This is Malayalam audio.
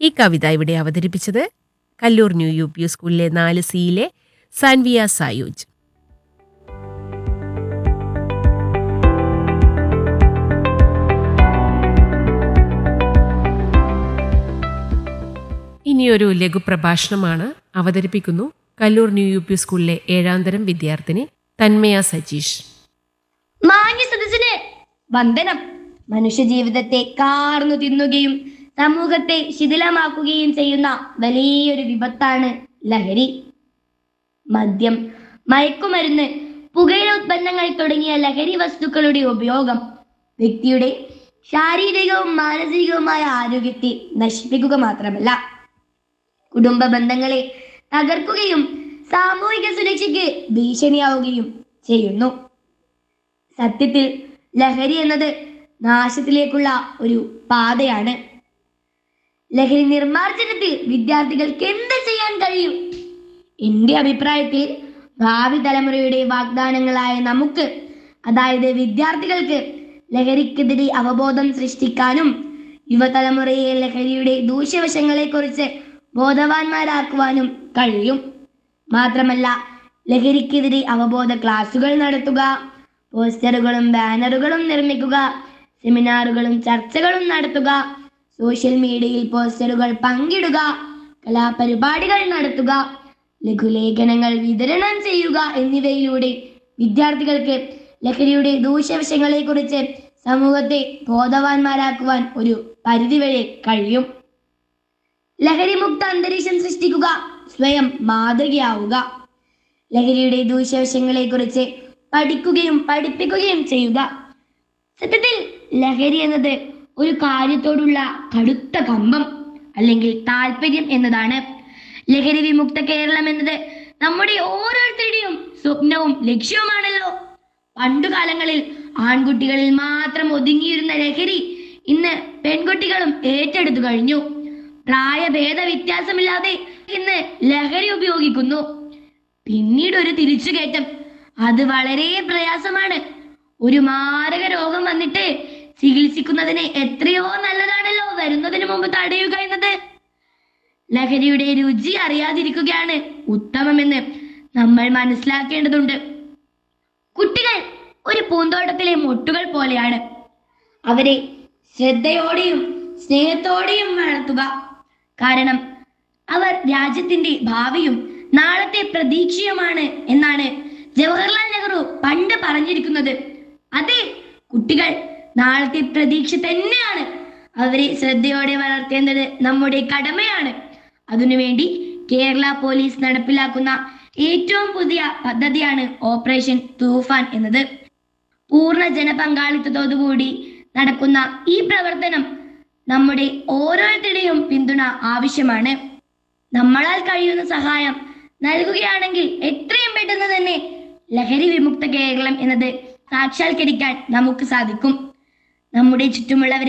ഈ കവിത ഇവിടെ അവതരിപ്പിച്ചത് കല്ലൂർ ന്യൂ യു പി സ്കൂളിലെ നാല് സിയിലെ സാൻവിയ സായൂജ് ഇനിയൊരു ലഘുപ്രഭാഷണമാണ് അവതരിപ്പിക്കുന്നു കല്ലൂർ ന്യൂ യു പി സ്കൂളിലെ ഏഴാന്തരം വിദ്യാർത്ഥിനി തന്മയ സജീഷ് മാന്യ സദസ്സിന് വന്ദനം മനുഷ്യ ജീവിതത്തെ കാർന്നു തിന്നുകയും സമൂഹത്തെ ശിഥിലമാക്കുകയും ചെയ്യുന്ന വലിയൊരു വിപത്താണ് ലഹരി മദ്യം മയക്കുമരുന്ന് പുകയില ഉത്പന്നങ്ങൾ തുടങ്ങിയ ലഹരി വസ്തുക്കളുടെ ഉപയോഗം വ്യക്തിയുടെ ശാരീരികവും മാനസികവുമായ ആരോഗ്യത്തെ നശിപ്പിക്കുക മാത്രമല്ല കുടുംബ ബന്ധങ്ങളെ തകർക്കുകയും സാമൂഹിക സുരക്ഷയ്ക്ക് ഭീഷണിയാവുകയും ചെയ്യുന്നു സത്യത്തിൽ ലഹരി എന്നത് നാശത്തിലേക്കുള്ള ഒരു പാതയാണ് ലഹരി നിർമ്മാർജ്ജനത്തിൽ വിദ്യാർത്ഥികൾക്ക് എന്ത് ചെയ്യാൻ കഴിയും എന്റെ അഭിപ്രായത്തിൽ ഭാവി തലമുറയുടെ വാഗ്ദാനങ്ങളായ നമുക്ക് അതായത് വിദ്യാർത്ഥികൾക്ക് ലഹരിക്കെതിരെ അവബോധം സൃഷ്ടിക്കാനും യുവതലമുറയെ ലഹരിയുടെ ദൂഷ്യവശങ്ങളെക്കുറിച്ച് ബോധവാന്മാരാക്കുവാനും കഴിയും മാത്രമല്ല ലഹരിക്കെതിരെ അവബോധ ക്ലാസുകൾ നടത്തുക പോസ്റ്ററുകളും ബാനറുകളും നിർമ്മിക്കുക സെമിനാറുകളും ചർച്ചകളും നടത്തുക സോഷ്യൽ മീഡിയയിൽ പോസ്റ്ററുകൾ പങ്കിടുക കലാപരിപാടികൾ നടത്തുക ലഘുലേഖനങ്ങൾ വിതരണം ചെയ്യുക എന്നിവയിലൂടെ വിദ്യാർത്ഥികൾക്ക് ലഹരിയുടെ ദൂഷ്യവശങ്ങളെക്കുറിച്ച് സമൂഹത്തെ ബോധവാന്മാരാക്കുവാൻ ഒരു പരിധിവരെ കഴിയും ലഹരിമുക്ത അന്തരീക്ഷം സൃഷ്ടിക്കുക സ്വയം മാതൃകയാവുക ലഹരിയുടെ ദൂഷ്യവശങ്ങളെക്കുറിച്ച് പഠിക്കുകയും പഠിപ്പിക്കുകയും ചെയ്യുക സത്യത്തിൽ ലഹരി എന്നത് ഒരു കാര്യത്തോടുള്ള കടുത്ത കമ്പം അല്ലെങ്കിൽ താല്പര്യം എന്നതാണ് ലഹരി വിമുക്ത കേരളം എന്നത് നമ്മുടെ ഓരോരുത്തരുടെയും സ്വപ്നവും ലക്ഷ്യവുമാണല്ലോ പണ്ടുകാലങ്ങളിൽ ആൺകുട്ടികളിൽ മാത്രം ഒതുങ്ങിയിരുന്ന ലഹരി ഇന്ന് പെൺകുട്ടികളും ഏറ്റെടുത്തു കഴിഞ്ഞു പ്രായഭേദ വ്യത്യാസമില്ലാതെ ഇന്ന് ലഹരി ഉപയോഗിക്കുന്നു പിന്നീട് ഒരു തിരിച്ചുകയറ്റം അത് വളരെ പ്രയാസമാണ് ഒരു മാരക രോഗം വന്നിട്ട് ചികിത്സിക്കുന്നതിന് എത്രയോ നല്ലതാണല്ലോ വരുന്നതിന് മുമ്പ് തടയുക എന്നത് ലഹരിയുടെ രുചി അറിയാതിരിക്കുകയാണ് ഉത്തമമെന്ന് നമ്മൾ മനസ്സിലാക്കേണ്ടതുണ്ട് കുട്ടികൾ ഒരു പൂന്തോട്ടത്തിലെ മൊട്ടുകൾ പോലെയാണ് അവരെ ശ്രദ്ധയോടെയും സ്നേഹത്തോടെയും വളർത്തുക കാരണം അവർ രാജ്യത്തിന്റെ ഭാവിയും നാളത്തെ പ്രതീക്ഷയുമാണ് എന്നാണ് ജവഹർലാൽ നെഹ്റു പണ്ട് പറഞ്ഞിരിക്കുന്നത് അതെ കുട്ടികൾ നാളത്തെ പ്രതീക്ഷ തന്നെയാണ് അവരെ ശ്രദ്ധയോടെ വളർത്തേണ്ടത് നമ്മുടെ കടമയാണ് അതിനുവേണ്ടി കേരള പോലീസ് നടപ്പിലാക്കുന്ന ഏറ്റവും പുതിയ പദ്ധതിയാണ് ഓപ്പറേഷൻ തൂഫാൻ എന്നത് പൂർണ്ണ ജനപങ്കാളിത്തത്തോടുകൂടി നടക്കുന്ന ഈ പ്രവർത്തനം നമ്മുടെ ഓരോരുത്തരുടെയും പിന്തുണ ആവശ്യമാണ് നമ്മളാൽ കഴിയുന്ന സഹായം നൽകുകയാണെങ്കിൽ എത്രയും പെട്ടെന്ന് തന്നെ ലഹരി വിമുക്ത കേരളം എന്നത് സാക്ഷാത്കരിക്കാൻ നമുക്ക് സാധിക്കും നമ്മുടെ ചുറ്റുമുള്ളവരെ